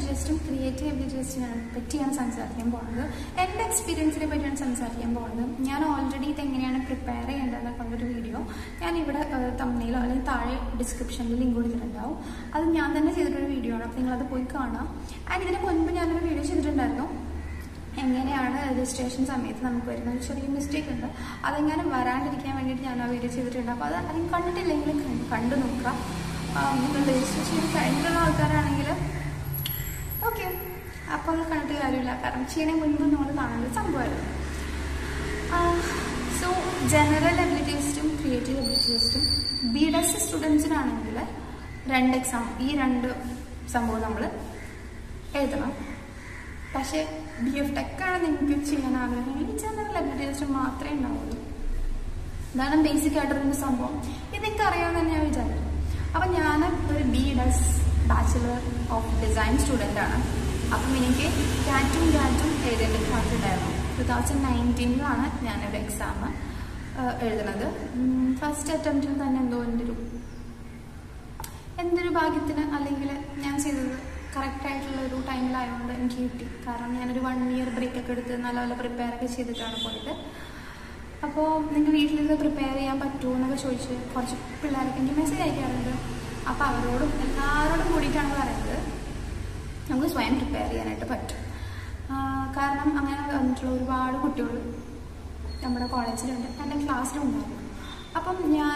Ability ടെസ്റ്റും creative ability ടെസ്റ്റിനെ പറ്റിയാണ് സംസാരിക്കാൻ പോകുന്നത് എൻ്റെ എക്സ്പീരിയൻസിനെ പറ്റിയാണ് സംസാരിക്കാൻ പോകുന്നത് ഞാൻ ഓൾറെഡി ഇത് എങ്ങനെയാണ് പ്രിപ്പയർ ചെയ്യേണ്ടതെന്നൊക്കെ ഉള്ളൊരു വീഡിയോ ഞാൻ ഇവിടെ തമ്മിലോ അല്ലെങ്കിൽ താഴെ ഡിസ്ക്രിപ്ഷനിൽ ലിങ്ക് കൊടുത്തിട്ടുണ്ടാവും അത് ഞാൻ തന്നെ ചെയ്തിട്ടൊരു വീഡിയോ ആണ് അപ്പോൾ നിങ്ങളത് പോയി കാണാം ആൻഡ് ഇതിന് മുൻപ് ഞാനൊരു വീഡിയോ ചെയ്തിട്ടുണ്ടായിരുന്നു എങ്ങനെയാണ് രജിസ്ട്രേഷൻ സമയത്ത് നമുക്ക് വരുന്ന ഒരു ചെറിയ മിസ്റ്റേക്ക് ഉണ്ട് അതെങ്ങനെ വരാണ്ടിരിക്കാൻ വേണ്ടിയിട്ട് ഞാൻ ആ വീഡിയോ ചെയ്തിട്ടുണ്ട് അപ്പോൾ അത് ആരും കണ്ടിട്ടില്ലെങ്കിൽ കണ്ട് കണ്ടു നോക്കുക ആ, നിങ്ങൾ രജിസ്റ്റർ ചെയ്ത് കഴിഞ്ഞിട്ടുള്ള ആൾക്കാരാണെങ്കിൽ ഓക്കെ അപ്പോൾ അത് കണ്ടിട്ട് കാര്യമില്ല കാരണം ചെയ്യണേ മുൻപ് നമ്മൾ കാണേണ്ട ഒരു സംഭവമായിരുന്നു സോ ജനറൽ എബിലിറ്റി ടെസ്റ്റും ക്രിയേറ്റീവ് എബിലിറ്റി ടെസ്റ്റും ബി ഡെസ് സ്റ്റുഡൻസിനാണെങ്കിൽ രണ്ട് എക്സാം ഈ രണ്ട് സംഭവം നമ്മൾ എഴുതണം പക്ഷേ ബി എഫ് ടെക്കാണ് നിങ്ങൾക്ക് ചെയ്യാൻ ആഗ്രഹമെങ്കിൽ ജനറൽ എബിലിറ്റി ടെസ്റ്റ് മാത്രമേ ഉണ്ടാവുള്ളൂ ഇതാണ് ബേസിക് ആയിട്ടുള്ള സംഭവം ഇത് നിങ്ങൾക്ക് അറിയാമെന്ന് തന്നെ ഞാൻ വിചാരിച്ചു അപ്പം ഞാൻ ഒരു B Des bachelor of design student ആണ് അപ്പം എനിക്ക് കാറ്റും കാറ്റും എഴുതേണ്ട കാറ്റുണ്ടായിരുന്നു ടു തൗസൻഡ് നയൻറ്റീനിലാണ് ഞാനൊരു എക്സാം എഴുതുന്നത് ഫസ്റ്റ് അറ്റംപ്റ്റിൽ തന്നെ എന്തോ എൻ്റെ ഒരു എന്തൊരു ഭാഗ്യത്തിന് അല്ലെങ്കിൽ ഞാൻ ചെയ്തത് കറക്റ്റ് ആയിട്ടുള്ള ഒരു ടൈമിലായതുകൊണ്ട് എനിക്ക് കിട്ടി കാരണം ഞാനൊരു വൺ ഇയർ ബ്രേക്ക് ഒക്കെ എടുത്ത് നല്ലപോലെ പ്രിപ്പയർ ഒക്കെ ചെയ്തിട്ടാണ് പോയത് അപ്പോൾ നിങ്ങൾ വീട്ടിലിരുന്ന് പ്രിപ്പയർ ചെയ്യാൻ പറ്റുമോ എന്നൊക്കെ ചോദിച്ച് കുറച്ച് പിള്ളേരൊക്കെ എനിക്ക് മെസ്സേജ് അയക്കാറുണ്ട് അപ്പോൾ അവരോടും എല്ലാവരോടും കൂടിയിട്ടാണ് പറയുന്നത് നമുക്ക് സ്വയം പ്രിപ്പയർ ചെയ്യാനായിട്ട് പറ്റും ആ, കാരണം അങ്ങനെ വന്നിട്ടുള്ള ഒരുപാട് കുട്ടികൾ നമ്മുടെ കോളേജിലുണ്ട് എൻ്റെ ക്ലാസ്സിലും ഉണ്ടായിരുന്നു അപ്പം ഞാൻ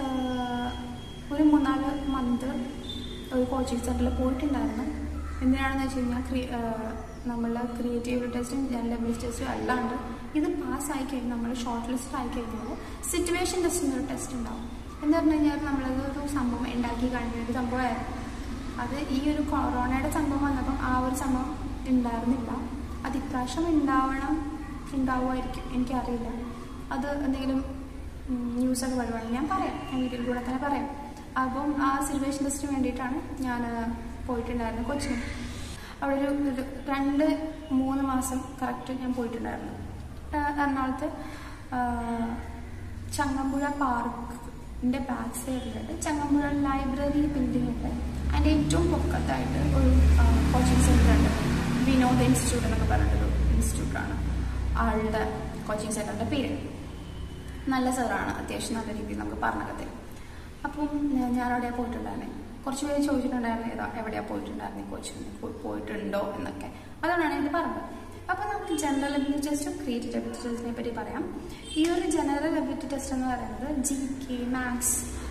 ഒരു മൂന്നാല് മന്ത് ഒരു കോച്ചിങ് സെൻറ്ററിൽ പോയിട്ടുണ്ടായിരുന്നു എന്തിനാണെന്ന് വെച്ച് കഴിഞ്ഞാൽ ക്രി നമ്മൾ ക്രിയേറ്റീവ് ടെസ്റ്റും ജനറൽ എബിലിറ്റി ടെസ്റ്റും അല്ലാണ്ട് ഇത് പാസ്സായി കഴിഞ്ഞാൽ നമ്മൾ ഷോർട്ട് ലിസ്റ്റ് ആയി കഴിഞ്ഞാൽ സിറ്റുവേഷൻ ടെസ്റ്റ് എന്നൊരു ടെസ്റ്റ് ഉണ്ടാവും എന്ന് പറഞ്ഞു കഴിഞ്ഞാൽ നമ്മളത് ഒരു സംഭവം ഉണ്ടാക്കി കാണിക്കുന്ന ഒരു സംഭവമായിരുന്നു അത് ഈ ഒരു കൊറോണയുടെ സംഭവം വന്നപ്പം ആ ഒരു സംഭവം ഉണ്ടായിരുന്നില്ല അത് ഇപ്രാവശ്യം ഉണ്ടാവണം ഉണ്ടാവുമായിരിക്കും എനിക്കറിയില്ല അത് എന്തെങ്കിലും ന്യൂസൊക്കെ വരുവാണെങ്കിൽ ഞാൻ പറയാം ഞാൻ വീട്ടിൽ കൂടെ തന്നെ പറയാം അപ്പം ആ സിറ്റുവേഷൻ ടെസ്റ്റിന് വേണ്ടിയിട്ടാണ് ഞാൻ പോയിട്ടുണ്ടായിരുന്നത് കൊച്ചിന് അവിടെ ഒരു ഒരു രണ്ട് മൂന്ന് മാസം കറക്റ്റ് ഞാൻ പോയിട്ടുണ്ടായിരുന്നു ആ, എറണാകുളത്ത് ആ, ചങ്ങമ്പുഴ പാർക്കിൻ്റെ ബാക്ക് സൈഡിലുണ്ട് ചങ്ങമ്പുഴ ലൈബ്രറി ബിൽഡിംഗ് ഉണ്ട് അതിൻ്റെ ഏറ്റവും പൊക്കത്തായിട്ട് ഒരു കോച്ചിങ് സെൻ്റർ ഉണ്ട് വിനോദ ഇൻസ്റ്റിറ്റ്യൂട്ട് എന്നൊക്കെ പറഞ്ഞിട്ടൊരു ഇൻസ്റ്റിറ്റ്യൂട്ടാണ് ആളുടെ കോച്ചിങ് സെൻ്ററിൻ്റെ പേര് നല്ല സാറാണ് അത്യാവശ്യം നല്ല രീതിയിൽ നമുക്ക് പറഞ്ഞൊക്കെ തരും അപ്പം ഞാൻ ഞാനവിടെ പോയിട്ടുണ്ടായിരുന്നേ കുറച്ച് പേര് ചോദിച്ചിട്ടുണ്ടായിരുന്നു ഏതാ എവിടെയാണ് പോയിട്ടുണ്ടായിരുന്നു കോച്ചിങ് പോയിട്ടുണ്ടോ എന്നൊക്കെ അതുകൊണ്ടാണ് എനിക്ക് പറഞ്ഞത് അപ്പം നമുക്ക് ജനറൽ എബിലിറ്റി ടെസ്റ്റും ക്രിയേറ്റീവ് എബിലിറ്റി ടെസ്റ്റിനെ പറ്റി പറയാം ഈ ഒരു ജനറൽ എബിലിറ്റി ടെസ്റ്റ് എന്ന് പറയുന്നത് ജി കെ മാത്സ്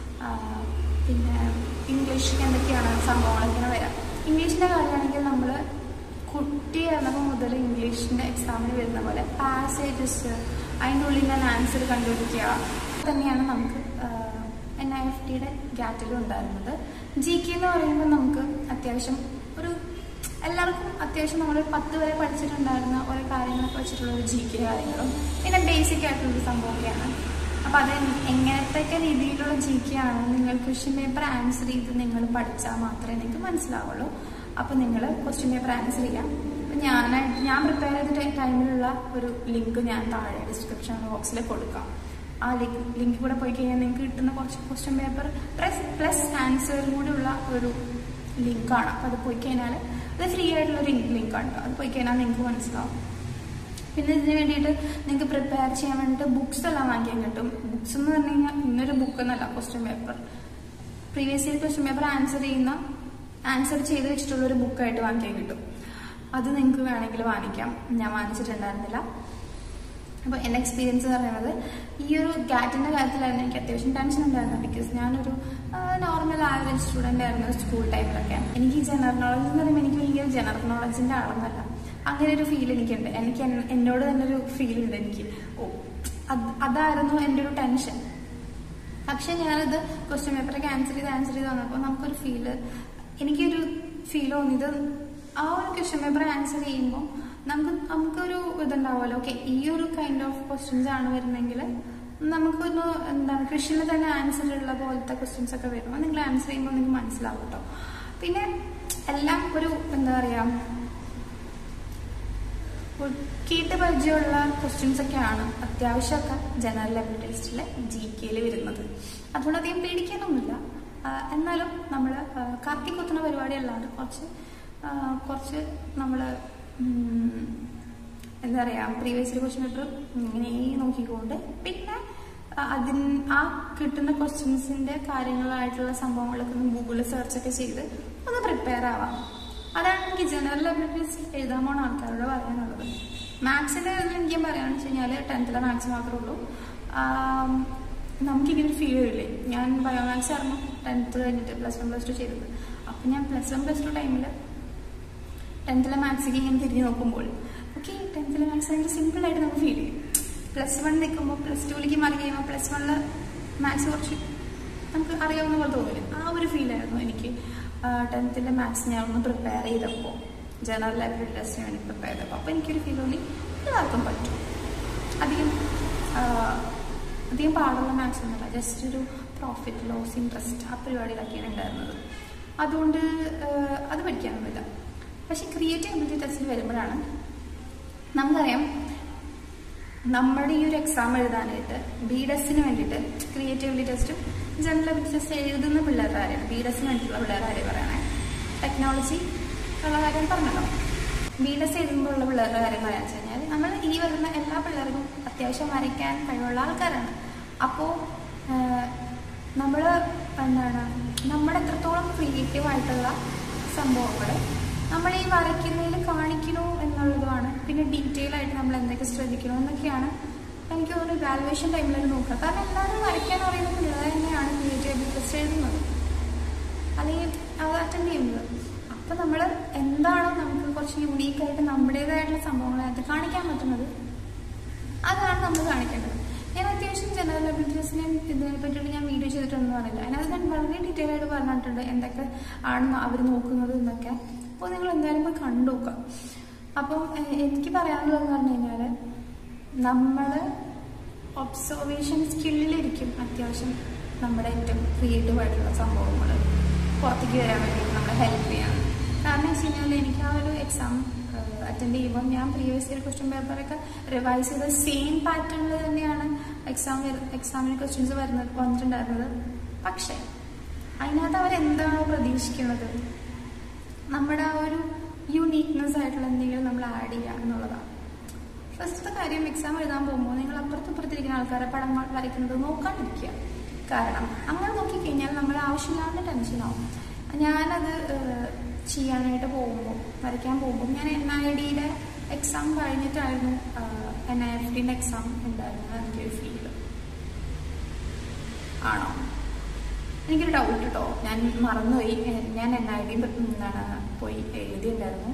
പിന്നെ ഇംഗ്ലീഷ് എന്തൊക്കെയാണ് സംഭവങ്ങളൊക്കെയാണ് വരാം ഇംഗ്ലീഷിൻ്റെ കാര്യമാണെങ്കിൽ നമ്മൾ കുട്ടിയായിരുന്നപ്പോൾ മുതൽ ഇംഗ്ലീഷിൻ്റെ എക്സാമിന് വരുന്ന പോലെ പാസേജസ് അതിൻ്റെ ഉള്ളിൽ ഞാൻ ആൻസർ കണ്ടുപിടിക്കുക തന്നെയാണ് നമുക്ക് എൻ ഐ എഫ് ടിയുടെ ഗാറ്റിലും ഉണ്ടായിരുന്നത് ജി കെ എന്ന് പറയുമ്പോൾ നമുക്ക് അത്യാവശ്യം ഒരു എല്ലാവർക്കും അത്യാവശ്യം നമ്മൾ പത്ത് വരെ പഠിച്ചിട്ടുണ്ടായിരുന്ന ഓരോ കാര്യങ്ങളൊക്കെ വെച്ചിട്ടുള്ള ഒരു ജി കെ കാര്യങ്ങളും പിന്നെ ബേസിക് ആയിട്ടുള്ളൊരു സംഭവമൊക്കെയാണ് അപ്പോൾ അത് എങ്ങനത്തെ രീതിയിലുള്ള ജി കെ ആണ് നിങ്ങൾ ക്വസ്റ്റ്യൻ പേപ്പർ ആൻസർ ചെയ്ത് നിങ്ങൾ പഠിച്ചാൽ മാത്രമേ നിങ്ങൾക്ക് മനസ്സിലാവുള്ളൂ അപ്പോൾ നിങ്ങൾ ക്വസ്റ്റ്യൻ പേപ്പർ ആൻസർ ചെയ്യാം അപ്പം ഞാൻ ഞാൻ പ്രിപ്പയർ ചെയ്ത ടൈമിലുള്ള ഒരു ലിങ്ക് ഞാൻ താഴെ ഡിസ്ക്രിപ്ഷൻ ബോക്സിൽ കൊടുക്കാം ആ ലിങ്ക് ലിങ്ക് കൂടെ പോയി കഴിഞ്ഞാൽ നിങ്ങൾക്ക് കിട്ടുന്ന കുറച്ച് ക്വസ്റ്റ്യൻ പേപ്പർ പ്ലസ് പ്ലസ് ആൻസറും കൂടി ഉള്ള ഒരു ലിങ്കാണ് അപ്പോൾ അത് പോയി കഴിഞ്ഞാൽ അത് ഫ്രീ ആയിട്ടുള്ള ഒരു ലിങ്കാണ് അത് പോയി കഴിഞ്ഞാൽ നിങ്ങൾക്ക് മനസ്സിലാവും പിന്നെ ഇതിന് വേണ്ടിയിട്ട് നിങ്ങൾക്ക് പ്രിപ്പയർ ചെയ്യാൻ വേണ്ടിയിട്ട് ബുക്സ് എല്ലാം വാങ്ങിക്കാൻ കിട്ടും ബുക്സ് എന്ന് പറഞ്ഞു കഴിഞ്ഞാൽ ഇന്നൊരു ബുക്ക് എന്നല്ല question paper previous year question paper answer ചെയ്യുന്ന ആൻസർ ചെയ്ത് വെച്ചിട്ടുള്ള ഒരു ബുക്കായിട്ട് വാങ്ങിക്കാൻ കിട്ടും അത് നിങ്ങൾക്ക് വേണമെങ്കിൽ വാങ്ങിക്കാം ഞാൻ വാങ്ങിച്ചിട്ടുണ്ടായിരുന്നില്ല അപ്പോൾ എൻ്റെ എക്സ്പീരിയൻസ് എന്ന് പറയുന്നത് ഈ ഒരു ഗാറ്റിൻ്റെ കാര്യത്തിലായിരുന്നു എനിക്ക് അത്യാവശ്യം ടെൻഷൻ ഉണ്ടായിരുന്നു ബിക്കോസ് ഞാനൊരു നോർമൽ ആവറേജ് സ്റ്റുഡൻ്റ് ആയിരുന്നു സ്കൂൾ ടൈമിലൊക്കെ എനിക്ക് ഈ ജനറൽ നോളജ് എന്ന് പറയുമ്പോൾ എനിക്ക് ഭയങ്കര ജനറൽ നോളജിൻ്റെ ആളെന്നല്ല അങ്ങനെ ഒരു ഫീൽ എനിക്കുണ്ട് എനിക്ക് എൻ- എന്നോട് തന്നെ ഒരു ഫീൽ ഉണ്ട് എനിക്ക് ഓ അത് അതായിരുന്നു എൻ്റെ ഒരു ടെൻഷൻ പക്ഷെ ഞാനത് ക്വസ്റ്റ്യൻ പേപ്പറൊക്കെ ആൻസർ ചെയ്ത് ആൻസർ ചെയ്ത് വന്നപ്പോൾ നമുക്കൊരു ഫീല് എനിക്കൊരു ഫീൽ തോന്നിയത് ആ ഒരു ക്വസ്റ്റ്യൻ പേപ്പർ ആൻസർ ചെയ്യുമ്പോൾ നമുക്ക് നമുക്കൊരു ഇതുണ്ടാവുമല്ലോ ഓക്കെ ഈ ഒരു കൈൻഡ് ഓഫ് ക്വസ്റ്റ്യൻസ് ആണ് വരുന്നെങ്കിൽ നമുക്കൊന്ന് എന്താണ് ക്വസ്റ്റ്യനിൽ തന്നെ ആൻസർ ഉള്ള പോലത്തെ ക്വസ്റ്റ്യൻസ് ഒക്കെ വരുമ്പോൾ നിങ്ങൾ ആൻസർ ചെയ്യുമ്പോൾ നിങ്ങൾക്ക് മനസ്സിലാവും കേട്ടോ പിന്നെ എല്ലാം ഒരു എന്താ പറയുക കേട്ട് പരിചയമുള്ള ക്വസ്റ്റ്യൻസ് ഒക്കെയാണ് അത്യാവശ്യമൊക്കെ ജനറൽ എബിലിറ്റി ടെസ്റ്റിൽ ജി കെയിൽ വരുന്നത് അതുകൊണ്ട് അധികം പേടിക്കാനൊന്നുമില്ല ആ, എന്നാലും നമ്മൾ കറക്കി കുത്തുന്ന പരിപാടി അല്ലാണ്ട് കുറച്ച് ആ, കുറച്ച് നമ്മൾ എന്താ പറയുക പ്രീവിയസ് ക്വസ്റ്റ്യൻ പേപ്പർ ഇങ്ങനെ നോക്കിക്കൊണ്ട് പിന്നെ ആ, അതിൻ ആ കിട്ടുന്ന ക്വസ്റ്റ്യൻസിന്റെ കാര്യങ്ങളായിട്ടുള്ള സംഭവങ്ങളൊക്കെ ഒന്ന് ഗൂഗിളിൽ സെർച്ച് ഒക്കെ ചെയ്ത് ഒന്ന് പ്രിപ്പയർ ആവാം അതാണ് എനിക്ക് ജനറൽ അബിലിറ്റീസ് എഴുതാൻ പോണ ആൾക്കാരോട് പറയാനുള്ളത് മാത്സിന്റെ എനിക്ക് പറയാന്ന് വെച്ച് കഴിഞ്ഞാൽ ടെൻത്തിലെ മാത്സ് മാത്രമേ ഉള്ളൂ ആം, നമുക്കിങ്ങനെ ഫീൽ ചെയ്യില്ലേ ഞാൻ ബയോമാത്സ് ആയിരുന്നു ടെൻത്ത് കഴിഞ്ഞിട്ട് പ്ലസ് വൺ പ്ലസ് ടു ചെയ്തത് അപ്പം ഞാൻ പ്ലസ് വൺ പ്ലസ് ടു ടൈമിൽ ടെൻത്തിലെ മാത്സിലേക്ക് ഇങ്ങനെ തിരിഞ്ഞ് നോക്കുമ്പോൾ ഓക്കെ ടെൻത്തിലെ മാത്സ് ഭയങ്കര സിമ്പിളായിട്ട് നമുക്ക് ഫീൽ ചെയ്യും പ്ലസ് വൺ നിൽക്കുമ്പോൾ പ്ലസ് ടുവിലേക്ക് മാറി കഴിയുമ്പോൾ പ്ലസ് വണ്ണിൽ മാത്സ് കുറച്ച് നമുക്ക് അറിയാവുന്ന പോലെ തോന്നില്ല ആ ഒരു ഫീലായിരുന്നു എനിക്ക് ടെൻത്തിലെ മാത്സ് ഞാൻ ഒന്ന് പ്രിപ്പയർ ചെയ്തപ്പോൾ ജനറൽ ലൈബ്രറി ടെസ്റ്റിന് വേണ്ടി പ്രിപ്പയർ ചെയ്തപ്പോൾ അപ്പോൾ എനിക്കൊരു ഫീൽ തോന്നി എല്ലാവർക്കും പറ്റും അധികം ആ, അധികം പാടുള്ള മാത്സ് ഒന്നുമല്ല ജസ്റ്റ് ഒരു പ്രോഫിറ്റ് ലോസ് ഇൻട്രസ്റ്റ് ആ പരിപാടിയിലൊക്കെയാണ് ഉണ്ടായിരുന്നത് അതുകൊണ്ട് ആ, അത് പഠിക്കാനൊന്നുമില്ല പക്ഷെ ക്രിയേറ്റീവ് എബിലിറ്റി ടെസ്റ്റിൽ വരുമ്പോഴാണ് നമുക്കറിയാം നമ്മുടെ ഈ ഒരു എക്സാം എഴുതാനായിട്ട് ബി ഡെസിന് വേണ്ടിയിട്ട് ക്രിയേറ്റിവിറ്റി ടെസ്റ്റും ജനറൽ എബിലിറ്റി ടെസ്റ്റ് എഴുതുന്ന പിള്ളേരുടെ കാര്യമാണ് ബി ഡെസിന് വേണ്ടിയിട്ടുള്ള പിള്ളേരുടെ കാര്യം പറയണേ ടെക്നോളജി ഉള്ള കാര്യം പറഞ്ഞല്ലോ ബി ഡെസ് എഴുതുമ്പോഴുള്ള പിള്ളേരുടെ കാര്യം പറയാന്ന് വെച്ച് കഴിഞ്ഞാൽ നമ്മൾ ഈ വരുന്ന എല്ലാ പിള്ളേർക്കും അത്യാവശ്യം വരയ്ക്കാൻ കഴിവുള്ള ആൾക്കാരാണ് അപ്പോൾ നമ്മൾ എന്താണ് നമ്മുടെ എത്രത്തോളം ക്രിയേറ്റീവ് ആയിട്ടുള്ള സംഭവങ്ങൾ നമ്മൾ ഈ വരയ്ക്കുന്നതിൽ കാണിക്കണോ എന്നുള്ളതുമാണ് പിന്നെ ഡീറ്റെയിൽ ആയിട്ട് നമ്മൾ എന്തൊക്കെ ശ്രദ്ധിക്കണം എന്നൊക്കെയാണ് എനിക്ക് തോന്നുന്നു വാലുവേഷൻ ടൈമിൽ നോക്കുക കാരണം എല്ലാവരും വരയ്ക്കാൻ അറിയുന്ന പിള്ളേർ തന്നെയാണ് ക്രിയേറ്റീവ് ടെസ്റ്റ് എഴുതുന്നത് അല്ലെങ്കിൽ അത് അറ്റൻഡ് ചെയ്യുന്നത് അപ്പൊ നമ്മൾ എന്താണോ നമുക്ക് കുറച്ച് യുണീക്ക് ആയിട്ട് നമ്മുടേതായിട്ടുള്ള സംഭവങ്ങളായിട്ട് കാണിക്കാൻ പറ്റുന്നത് അതാണ് നമ്മൾ കാണിക്കേണ്ടത് ഞാൻ അത്യാവശ്യം ജനറൽ അബിലിറ്റീസിനെ ഇതിനെ പറ്റിയിട്ട് ഞാൻ വീഡിയോ ചെയ്തിട്ടൊന്നും അറിയില്ല അതിനകത്ത് ഞാൻ വളരെ ഡീറ്റെയിൽ ആയിട്ട് പറഞ്ഞിട്ടുണ്ട് എന്തൊക്കെ ആണ് അവർ നോക്കുന്നത് എന്നൊക്കെ അപ്പോൾ നിങ്ങൾ എന്തായാലും പോയി കണ്ടു നോക്കുക അപ്പം എ- എനിക്ക് പറയാനുള്ളതെന്ന് പറഞ്ഞു കഴിഞ്ഞാൽ നമ്മൾ ഒബ്സർവേഷൻ സ്കില്ലിലിരിക്കും അത്യാവശ്യം നമ്മുടെ ഏറ്റവും ക്രിയേറ്റീവ് ആയിട്ടുള്ള സംഭവങ്ങൾ പുറത്തേക്ക് വരാൻ വേണ്ടി നമ്മളെ ഹെൽപ്പ് ചെയ്യാൻ കാരണം വെച്ച് കഴിഞ്ഞാൽ എനിക്ക് ആ ഒരു എക്സാം അറ്റൻഡ് ചെയ്യുമ്പോൾ ഞാൻ പ്രീവിയസ് ഇയർ ക്വസ്റ്റ്യൻ പേപ്പറൊക്കെ റിവൈസ് ചെയ്ത സെയിം പാറ്റേണിൽ തന്നെയാണ് എക്സാം എക്സാമിന് ക്വസ്റ്റ്യൻസ് വരുന്നത് വന്നിട്ടുണ്ടായിരുന്നത് പക്ഷേ അതിനകത്ത് അവരെന്താണോ പ്രതീക്ഷിക്കുന്നത് നമ്മുടെ ആ ഒരു യുണീക്നെസ് ആയിട്ടുള്ള എന്തെങ്കിലും നമ്മൾ ആഡ് ചെയ്യുക എന്നുള്ളതാണ് ഫസ്റ്റത്തെ കാര്യം എക്സാം എഴുതാൻ പോകുമ്പോൾ നിങ്ങൾ അപ്പുറത്ത് ഇപ്പുറത്തിരിക്കുന്ന ആൾക്കാരെ പടം വ- വരയ്ക്കുന്നത് നോക്കാണ്ടിരിക്കുക കാരണം അങ്ങനെ നോക്കിക്കഴിഞ്ഞാൽ നമ്മൾ ആവശ്യമില്ലാണ്ട് ടെൻഷനാവും ഞാനത് ഏഹ്, ചെയ്യാനായിട്ട് പോകുമ്പോൾ വരയ്ക്കാൻ പോകുമ്പോൾ ഞാൻ എൻ ഐ ഡിയുടെ എക്സാം കഴിഞ്ഞിട്ടായിരുന്നു എൻ ഐ എഫ് ഡിൻ്റെ എക്സാം ഉണ്ടായിരുന്നത് എനിക്കൊരു ഫീൽ ആണോ എനിക്കൊരു ഡൗട്ട് കേട്ടോ ഞാൻ മറന്നുപോയി എ- ഞാൻ എൻ ഐ ഡി എന്താണ് പോയി എഴുതിയിട്ടുണ്ടായിരുന്നു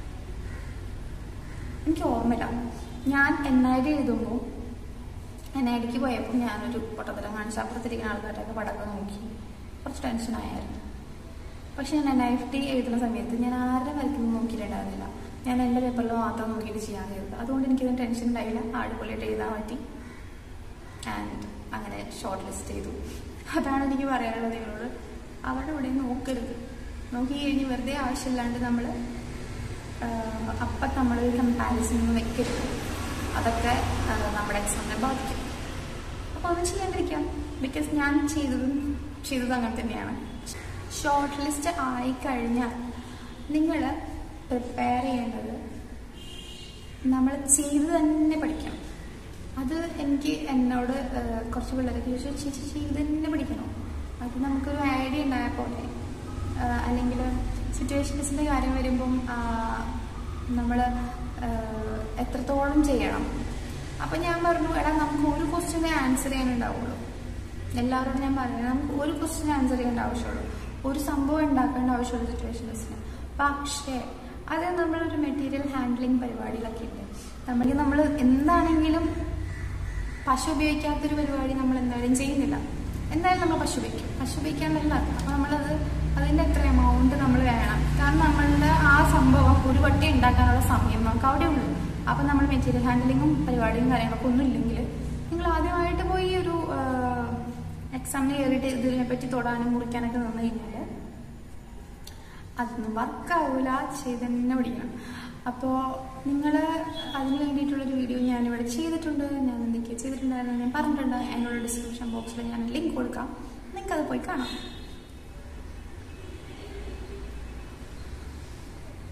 എനിക്ക് ഓർമ്മയില്ല ഞാൻ എൻ ഐ ഡി എഴുതുമ്പോൾ എൻ ഐ ഡിക്ക് പോയപ്പോൾ ഞാനൊരു പൊട്ടത്തരം കാണിച്ച് അപ്പുറത്തിരിക്കുന്ന ആൾക്കാരുടെയൊക്കെ പടക്കം നോക്കി കുറച്ച് ടെൻഷനായിരുന്നു പക്ഷെ ഞാൻ എൻ ഐ എഫ് ടി എഴുതുന്ന സമയത്ത് ഞാൻ ആരുടെ വരയ്ക്കുന്നത് നോക്കിയിട്ടുണ്ടായിരുന്നില്ല ഞാൻ എൻ്റെ പേപ്പറിൽ മാത്രം നോക്കിയിട്ട് ചെയ്യാൻ ചെയ്തത് അതുകൊണ്ട് എനിക്കിത് ടെൻഷൻ ഉണ്ടായില്ല അടിപൊളിയായിട്ട് എഴുതാൻ പറ്റി ആൻഡ് അങ്ങനെ ഷോർട്ട് ലിസ്റ്റ് ചെയ്തു അതാണ് എനിക്ക് പറയാനുള്ളത് നിങ്ങളോട് അവിടെ ഇവിടെ നോക്കരുത് നോക്കി കഴിഞ്ഞ് വെറുതെ ആവശ്യമില്ലാണ്ട് നമ്മൾ അപ്പം നമ്മൾ കമ്പാരിസൺ ഒന്നും വെക്കരുത് അതൊക്കെ ആ, നമ്മുടെ എക്സാമിനെ ബാധിക്കും അപ്പോൾ അത് ചെയ്യാണ്ടിരിക്കാം ബിക്കോസ് ഞാൻ ചെയ്തതും ചെയ്തത് അങ്ങനെ തന്നെയാണ് ഷോർട്ട് ലിസ്റ്റ് ആയി കഴിഞ്ഞാൽ നിങ്ങൾ പ്രിപ്പയർ ചെയ്യേണ്ടത് നമ്മൾ ചെയ്ത് തന്നെ പഠിക്കണം അത് എനിക്ക് എന്നോട് ഏഹ്, കുറച്ച് പിള്ളേരൊക്കെ ചോദിച്ചു ചേച്ചി ചെയ്ത് തന്നെ പഠിക്കണോ അത് നമുക്കൊരു ഐഡിയ ഉണ്ടായാൽ പോലെ അല്ലെങ്കിൽ സിറ്റുവേഷൻസിൻ്റെ കാര്യം വരുമ്പം നമ്മൾ എത്രത്തോളം ചെയ്യണം അപ്പം ഞാൻ പറഞ്ഞു എടാ നമുക്ക് ഒരു ക്വസ്റ്റിനെ ആൻസർ ചെയ്യാനുണ്ടാവുള്ളൂ എല്ലാവരോടും ഞാൻ പറയുന്നത് നമുക്ക് ഒരു ക്വസ്റ്റിന് ആൻസർ ചെയ്യേണ്ട ആവശ്യമുള്ളൂ ഒരു സംഭവം ഉണ്ടാക്കേണ്ട ആവശ്യമുള്ള സിറ്റുവേഷൻസിന് പക്ഷേ അത് നമ്മളൊരു മെറ്റീരിയൽ ഹാൻഡ്ലിങ് പരിപാടികളൊക്കെ ഉണ്ട് നമ്മൾ നമ്മൾ എന്താണെങ്കിലും പശു ഉപയോഗിക്കാത്തൊരു പരിപാടി നമ്മൾ എന്തായാലും ചെയ്യുന്നില്ല എന്തായാലും നമ്മൾ പശു ഉപയോഗിക്കും പശു ഉപയോഗിക്കാന്നല്ല അപ്പോൾ നമ്മളത് അതിൻ്റെ എത്ര എമൗണ്ട് നമ്മൾ വേണം കാരണം നമ്മളുടെ ആ സംഭവം ഒരു വട്ടി ഉണ്ടാക്കാനുള്ള സമയം നമുക്ക് അവിടെ ഉള്ളൂ അപ്പം നമ്മൾ മെറ്റീരിയൽ ഹാൻഡ്ലിങ്ങും പരിപാടിയും കാര്യങ്ങളൊക്കെ ഒന്നും ഇല്ലെങ്കിൽ നിങ്ങൾ ആദ്യമായിട്ട് പോയി ഒരു എക്സാമിന് കയറിയിട്ട് ഇതിനെപ്പറ്റി തൊടാനും മുറിക്കാനൊക്കെ നിന്ന് കഴിഞ്ഞാൽ അതൊന്നും വർക്കാവൂല ചെയ്ത് തന്നെ പഠിക്കണം അപ്പോൾ നിങ്ങൾ അതിന് വേണ്ടിയിട്ടുള്ളൊരു വീഡിയോ ഞാനിവിടെ ചെയ്തിട്ടുണ്ട് ഞാൻ എന്തൊക്കെയാണ് ചെയ്തിട്ടുണ്ടായിരുന്നു ഞാൻ പറഞ്ഞിട്ടുണ്ട് അതിനുള്ള ഡിസ്ക്രിപ്ഷൻ ബോക്സിൽ ഞാൻ ലിങ്ക് കൊടുക്കാം നിങ്ങൾക്കത് പോയി കാണാം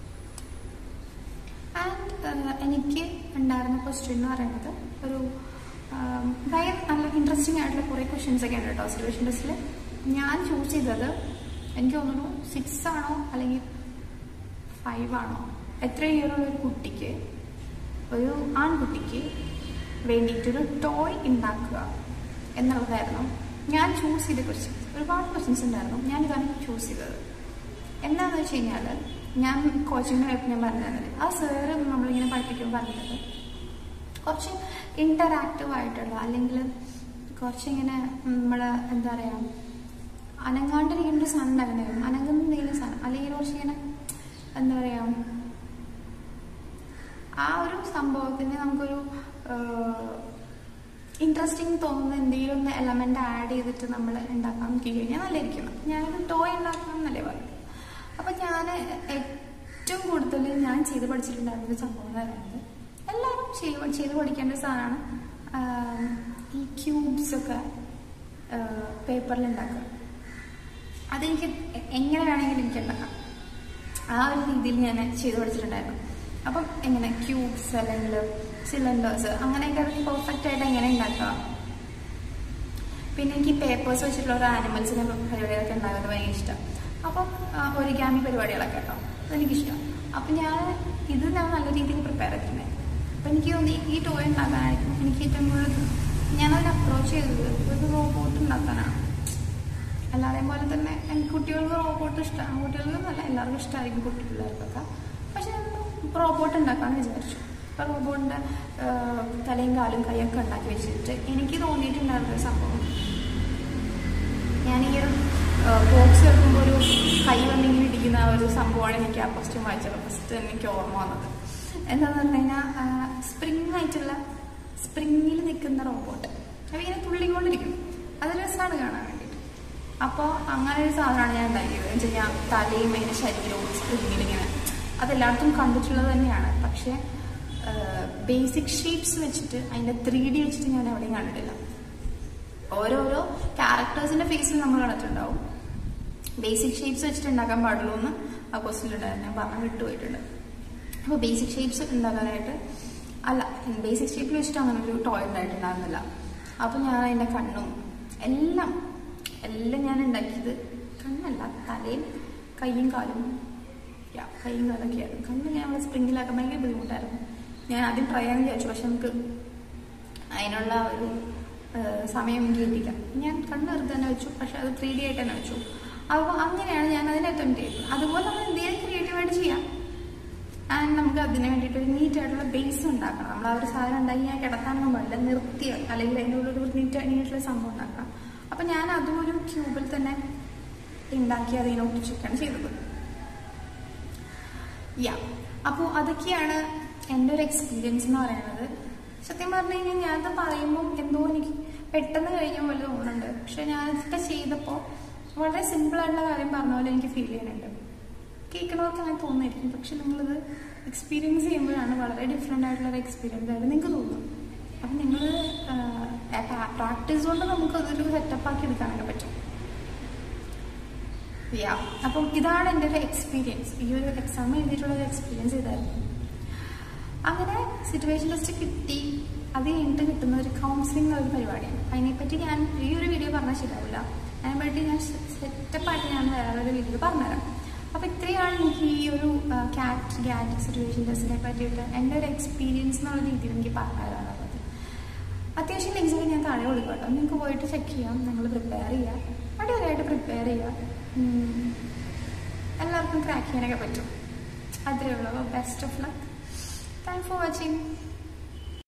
എനിക്ക് ഉണ്ടായിരുന്ന ക്വസ്റ്റ്യൻ എന്ന് പറയുന്നത് ഒരു ആം, ഭയങ്കര നല്ല ഇൻട്രസ്റ്റിംഗ് ആയിട്ടുള്ള കുറേ ക്വസ്റ്റ്യൻസ് ഒക്കെ ഉണ്ട് കേട്ടോ ഒബ്സർവേഷൻ ടെസ്റ്റിൽ ഞാൻ ചൂസ് ചെയ്തത് എനിക്ക് തോന്നുന്നു സിക്സ് ആണോ അല്ലെങ്കിൽ ഫൈവ് ആണോ എത്ര ഇയർ ഉള്ള ഒരു കുട്ടിക്ക് ഒരു ആൺകുട്ടിക്ക് വേണ്ടിയിട്ടൊരു ടോയ് ഉണ്ടാക്കുക എന്നുള്ളതായിരുന്നു ഞാൻ ചൂസ് ചെയ്ത ക്വസ്റ്റ്യൻസ് ഒരുപാട് ക്വസ്റ്റ്യൻസ് ഉണ്ടായിരുന്നു ഞാനിതാണ് ചൂസ് ചെയ്തത് എന്താണെന്ന് വെച്ച് കഴിഞ്ഞാൽ ഞാൻ കോച്ചിങ്ങിന് പോയപ്പോൾ ഞാൻ പറഞ്ഞു തന്നത് ആ സാറ് നമ്മളിങ്ങനെ പഠിപ്പിക്കുമ്പോൾ പറഞ്ഞത് കുറച്ച് ഇൻ്ററാക്റ്റീവ് ആയിട്ടുള്ള അല്ലെങ്കിൽ കുറച്ചിങ്ങനെ നമ്മൾ എന്താ പറയുക അനങ്ങാണ്ടിരിക്കുന്ന ഒരു സാധനം ഉണ്ടായിരുന്നു അനങ്ങുന്ന എന്തെങ്കിലും സാധനം അല്ലെങ്കിൽ കുറച്ചിങ്ങനെ എന്താ പറയുക ആ ഒരു സംഭവത്തിന് നമുക്കൊരു ഇൻട്രസ്റ്റിംഗ് തോന്നുന്ന എന്തെങ്കിലും ഒന്ന് എലമെന്റ് ആഡ് ചെയ്തിട്ട് നമ്മൾ ഉണ്ടാക്കാൻ നോക്കി കഴിഞ്ഞാൽ നല്ലതായിരിക്കും ഞാനൊരു ടോയ് ഉണ്ടാക്കണം എന്നല്ലേ പറഞ്ഞു അപ്പൊ ഞാൻ ഏറ്റവും കൂടുതൽ ഞാൻ ചെയ്ത് പഠിച്ചിട്ടുണ്ടായിരുന്ന ഒരു സംഭവം എന്ന് പറയുന്നത് എല്ലാവരും ചെയ്ത് ചെയ്ത് പഠിക്കേണ്ട ഒരു സാധനമാണ് ആഹ് ഈ ക്യൂബ്സ് ഒക്കെ പേപ്പറിൽ ഉണ്ടാക്കുക അതെനിക്ക് എ- എങ്ങനെ വേണമെങ്കിലും എനിക്ക് ഉണ്ടാക്കാം ആ ഒരു രീതിയിൽ ഞാൻ ചെയ്ത് പഠിച്ചിട്ടുണ്ടായിരുന്നു അപ്പം എങ്ങനെ ക്യൂബ്സ് അല്ലെങ്കിൽ സിലിണ്ടേഴ്സ് അങ്ങനെയൊക്കെ പെർഫെക്റ്റ് ആയിട്ട് എങ്ങനെ ഉണ്ടാക്കാം പിന്നെ എനിക്ക് പേപ്പേഴ്സ് വെച്ചിട്ടുള്ള ഒരു ആനിമൽസിനെ പരിപാടികളൊക്കെ ഉണ്ടാകുന്നത് ഭയങ്കര ഇഷ്ടം അപ്പം ഒരിഗാമി പരിപാടികളൊക്കെ കേട്ടോ അതെനിക്കിഷ്ടം അപ്പം ഞാൻ ഇത് ഞാൻ നല്ല രീതിയിൽ പ്രിപ്പയർ ചെയ്തിട്ടുണ്ടായിരുന്നു അപ്പം എനിക്ക് തോന്നി ഈ ടോയ് ഉണ്ടാക്കാനായിരിക്കും എനിക്ക് ഏറ്റവും കൂടുതൽ ഞാനതിന് അപ്രോച്ച് ചെയ്തത് ഒരു റോബോട്ട് ഉണ്ടാക്കാനാണ് എല്ലാവരെയും പോലെ തന്നെ എനിക്ക് കുട്ടികൾക്ക് റോബോട്ട് ഇഷ്ടമാണ് കുട്ടികൾക്കെന്നല്ല എല്ലാവർക്കും ഇഷ്ടമായിരിക്കും കുട്ടി പിള്ളേർക്കൊക്കെ പക്ഷെ റോബോട്ട് ഉണ്ടാക്കാമെന്ന് വിചാരിച്ചു അപ്പോൾ റോബോട്ടിൻ്റെ തലയും കാലും കൈയൊക്കെ ഉണ്ടാക്കി വെച്ചിട്ട് എനിക്ക് തോന്നിയിട്ടുണ്ടായിരുന്ന ഒരു സംഭവം ഞാൻ ഈ ഒരു ബോക്സ് വെക്കുമ്പോൾ ഒരു കൈ വന്നിങ്ങനെ ഇടിക്കുന്ന ആ ഒരു സംഭവമാണ് എനിക്ക് ആ ക്വസ്റ്റ്യൻ വായിച്ചപ്പോൾ ഫസ്റ്റ് എനിക്ക് ഓർമ്മ വന്നത് എന്താന്ന് പറഞ്ഞു കഴിഞ്ഞാൽ സ്പ്രിങ് ആയിട്ടുള്ള സ്പ്രിങ്ങിൽ നിൽക്കുന്ന റോബോട്ട് അപ്പോൾ ഇങ്ങനെ തുള്ളിക്കൊണ്ടിരിക്കും അത് രസമാണ് കാണാൻ വേണ്ടിയിട്ട് അപ്പോൾ അങ്ങനെ ഒരു സാധനമാണ് ഞാൻ ഉണ്ടാക്കിയത് എന്ന് വെച്ച് കഴിഞ്ഞാൽ തലയും അതിൻ്റെ ശരീരവും സ്പ്രിങ്ങിൽ ഇങ്ങനെ അതെല്ലായിടത്തും കണ്ടിട്ടുള്ളത് തന്നെയാണ് പക്ഷേ ബേസിക് ഷീറ്റ്സ് വെച്ചിട്ട് അതിൻ്റെ ത്രീ ഡി വെച്ചിട്ട് ഞാൻ എവിടെയും കണ്ടിട്ടില്ല ഓരോരോ ക്യാരക്ടേഴ്സിന്റെ ഫേസിൽ നമ്മൾ കണ്ടിട്ടുണ്ടാവും ബേസിക് ഷേപ്സ് വെച്ചിട്ട് ഉണ്ടാക്കാൻ പാടുള്ളൂ എന്ന് ആ ക്വസ്റ്റിൽ ഉണ്ടായിരുന്നു ഞാൻ പറഞ്ഞു വിട്ടുപോയിട്ടുണ്ട് അപ്പോൾ ബേസിക് ഷേപ്സ് ഉണ്ടാക്കാനായിട്ട് അല്ല ബേസിക് ഷേപ്പിൽ വെച്ചിട്ട് അങ്ങനെ ഒരു ടോയ് ഉണ്ടായിട്ടുണ്ടായിരുന്നില്ല അപ്പോൾ ഞാൻ അതിൻ്റെ കണ്ണും എല്ലാം എല്ലാം ഞാൻ ഉണ്ടാക്കിയത് കണ്ണല്ല തലയും കൈയും കാലും യാ കൈയും കാലൊക്കെ ആയിരുന്നു കണ്ണ് ഞാൻ അവിടെ സ്പ്രിങ്ങിലാക്കാൻ ഭയങ്കര ബുദ്ധിമുട്ടായിരുന്നു ഞാൻ ആദ്യം ട്രൈ ചെയ്യാൻ വിചാരിച്ചു പക്ഷെ നമുക്ക് അതിനുള്ള ഒരു ഏഹ്, സമയം എനിക്ക് കിട്ടിയില്ല ഞാൻ കണ്ണ് വെറുതെ തന്നെ വെച്ചു പക്ഷെ അത് ത്രീ ഡി ആയിട്ട് തന്നെ വെച്ചു അപ്പോൾ അങ്ങനെയാണ് ഞാൻ അതിനെ അറ്റംപ്റ്റ് ചെയ്തത് അതുപോലെ നമ്മൾ എന്തെങ്കിലും ക്രിയേറ്റീവായിട്ട് ചെയ്യാം ആൻഡ് നമുക്ക് അതിന് വേണ്ടിയിട്ട് ഒരു നീറ്റ് ആയിട്ടുള്ള ബേസ് ഉണ്ടാക്കണം നമ്മൾ ആ ഒരു സാധനം ഉണ്ടാക്കി ഞാൻ കിടത്താനൊന്നും പാടില്ല നിർത്തി അല്ലെങ്കിൽ അതിൻ്റെ ഉള്ളിൽ ഒരു നീറ്റ് നീറ്റുള്ള സംഭവം ഉണ്ടാക്കണം അപ്പം ഞാൻ അതും ഒരു ക്യൂബിൽ തന്നെ ഉണ്ടാക്കി അതിനെ ഒട്ടിച്ചൊക്കെയാണ് ചെയ്തത് യാ അപ്പോൾ അതൊക്കെയാണ് എൻ്റെ ഒരു എക്സ്പീരിയൻസ് എന്ന് പറയുന്നത് സത്യം പറഞ്ഞു കഴിഞ്ഞാൽ ഞാനത് പറയുമ്പോൾ എന്തോ എനിക്ക് പെട്ടെന്ന് കഴിഞ്ഞ പോലെ തോന്നുന്നുണ്ട് പക്ഷെ ഞാനിതൊക്കെ ചെയ്തപ്പോൾ വളരെ സിമ്പിൾ ആയിട്ടുള്ള കാര്യം പറഞ്ഞ പോലെ എനിക്ക് ഫീൽ ചെയ്യുന്നുണ്ട് കേൾക്കുന്നവർക്ക് അങ്ങനെ തോന്നുമായിരിക്കും പക്ഷെ നിങ്ങളിത് എക്സ്പീരിയൻസ് ചെയ്യുമ്പോഴാണ് വളരെ ഡിഫറെൻ്റ് ആയിട്ടുള്ള ഒരു എക്സ്പീരിയൻസ് ആയിട്ട് നിങ്ങൾക്ക് തോന്നും അപ്പം നിങ്ങൾ പ്രാക്ടീസ് കൊണ്ട് നമുക്ക് അതൊരു സെറ്റപ്പ് ആക്കി എടുക്കാനൊക്കെ പറ്റും യാ അപ്പം ഇതാണ് എൻ്റെ ഒരു എക്സ്പീരിയൻസ് ഈ ഒരു എക്സാം എഴുതിയിട്ടുള്ള ഒരു എക്സ്പീരിയൻസ് ഇതായിരുന്നു അങ്ങനെ സിറ്റുവേഷൻ ടെസ്റ്റ് കിട്ടി അത് കഴിഞ്ഞിട്ട് കിട്ടുന്ന ഒരു കൗൺസിലിംഗ് ഒരു പരിപാടിയാണ് അതിനെപ്പറ്റി ഞാൻ ഈ ഒരു വീഡിയോ പറഞ്ഞാൽ ശരിയാവില്ല അതിനെപ്പറ്റി ഞാൻ സെറ്റപ്പായിട്ട് ഞാൻ വേറൊരു വീഡിയോ പറഞ്ഞുതരാം അപ്പോൾ ഇത്രയാണ് എനിക്ക് ഈ ഒരു ക്യാറ്റ് ഗാറ്റ് സിറ്റുവേഷൻ ടെസ്റ്റിനെ പറ്റിയിട്ട് എൻ്റെ ഒരു എക്സ്പീരിയൻസ് എന്നുള്ള രീതിയിൽ എനിക്ക് പറഞ്ഞു തരാനുള്ളത് അത്യാവശ്യം ലിങ്ക്സൊക്കെ ഞാൻ താഴെ കൊടുക്കും കേട്ടോ നിങ്ങൾക്ക് പോയിട്ട് ചെക്ക് ചെയ്യാം നിങ്ങൾ പ്രിപ്പയർ ചെയ്യുക അടിപൊളിയായിട്ട് പ്രിപ്പയർ ചെയ്യുക ഉം. എല്ലാവർക്കും ക്രാക്ക് ചെയ്യാനൊക്കെ പറ്റും അത്രയേ ഉള്ളൂ best of luck thank for watching